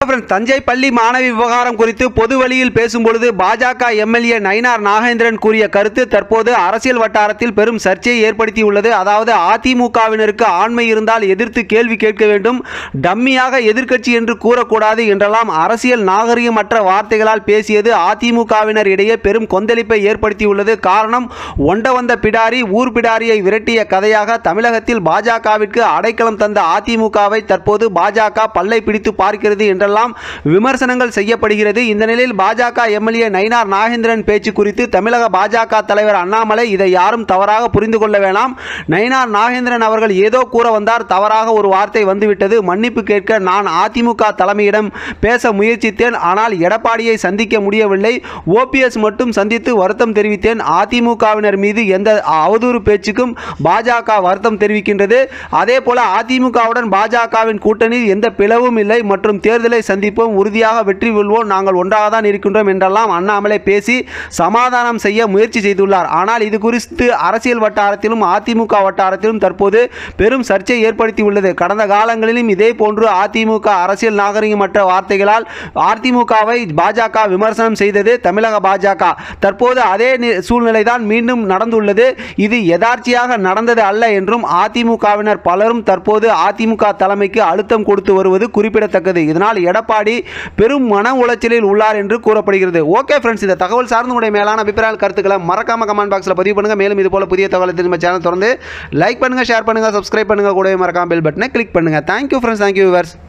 friends, Thanjai பள்ளி மாணவி விவகாரம் குறித்து பொது வழியில் பேசும்பொழுது பாஜக எம்எல்ஏ நயினார் நாகேந்திரன் கூறிய கருத்து தற்போது அரசியல் வட்டாரத்தில் பெரும் சர்ச்சையை ஏற்படுத்தியுள்ளது அதாவது அதிமுகவினருக்கு ஆண்மை இருந்தால் எதிர்த்து கேள்வி கேட்க வேண்டும் டம்மியாக எதிர்க்கட்சி என்று கூறக்கூடாது என்றெல்லாம் அரசியல் நாகரிகமற்ற வார்த்தைகளால் பேசியது அதிமுகவினர் இடையே பெரும் கொந்தளிப்பை ஏற்படுத்தியுள்ளது காரணம் ஒண்ட வந்த பிடாரி ஊர் பிடாரியை விரட்டிய கதையாக தமிழகத்தில் பாஜகவிற்கு அடைக்கலம் தந்த அதிமுகவை தற்போது பாஜக பல்லை பிடித்து பார்க்கிறது என்றெல்லாம் விமர்சனங்கள் செய்யப்படுகிறது இந்த நிலையில் பாஜக எம்எல்ஏ நயினார் நாகேந்திரன் பேச்சு குறித்து தமிழக பாஜக தலைவர் அண்ணாமலை இதை யாரும் தவறாக புரிந்து கொள்ள வேணாம் நயினார் நாகேந்திரன் அவர்கள் ஏதோ கூற வந்தார் தவறாக ஒரு வார்த்தை வந்துவிட்டது மன்னிப்பு கேட்க நான் அதிமுக தலைமையிடம் பேச முயற்சித்தேன் ஆனால் எடப்பாடியை சந்திக்க முடியவில்லை ஓபிஎஸ் மட்டும் சந்தித்து வருத்தம் தெரிவித்தேன் அதிமுகவினர் மீது எந்த அவதூறு பேச்சுக்கும் பாஜக வருத்தம் தெரிவிக்கின்றது அதே போல அதிமுகவுடன் பாஜகவின் கூட்டணியில் எந்த பிளவும் இல்லை மற்றும் தேர்தலை சந்திப்போம் உறுதியாக வெற்றி வெல்வோம் நாங்கள் ஒன்றாக தான் இருக்கின்றோம் என்றெல்லாம் அண்ணாமலை பேசி சமாதானம் செய்ய முயற்சி செய்துள்ளார் ஆனால் இது குறித்து அரசியல் வட்டாரத்திலும் அதிமுக வட்டாரத்திலும் தற்போது பெரும் சர்ச்சை ஏற்படுத்தியுள்ளது கடந்த காலங்களிலும் இதே போன்று அதிமுக அரசியல் நாகரிகமற்ற வார்த்தைகளால் அதிமுகவை பாஜக விமர்சனம் செய்தது தமிழக பாஜக தற்போது அதே நி- சூழ்நிலைதான் மீண்டும் நடந்துள்ளது இது எதார்ச்சியாக நடந்தது அல்ல என்றும் அதிமுகவினர் பலரும் தற்போது அதிமுக தலைமைக்கு அழுத்தம் கொடுத்து வருவது குறிப்பிடத்தக்கது இதனால் எடப்பாடி பெரும் மன உளைச்சலில் உள்ளார் என்று கூறப்படுகிறது ஓகே ஃப்ரெண்ட்ஸ் இந்த தகவல் சார்ந்த உங்களுடைய மேலான அபிப்பிராய கருத்துக்களை மறக்காம கமெண்ட் பாக்ஸில் பதிவு பண்ணுங்க மேலும் இது போல புதிய தகவலை திரும்ப சேனல் தொடர்ந்து லைக் பண்ணுங்க ஷேர் பண்ணுங்க சப்ஸ்கிரைப் பண்ணுங்க கூடவே மறக்காம பெல் பட்டனை கிளிக் பண்ணுங்க தேங்க்யூ ஃப்ரெண்ட்ஸ் தேங்க்யூ விவர்ஸ்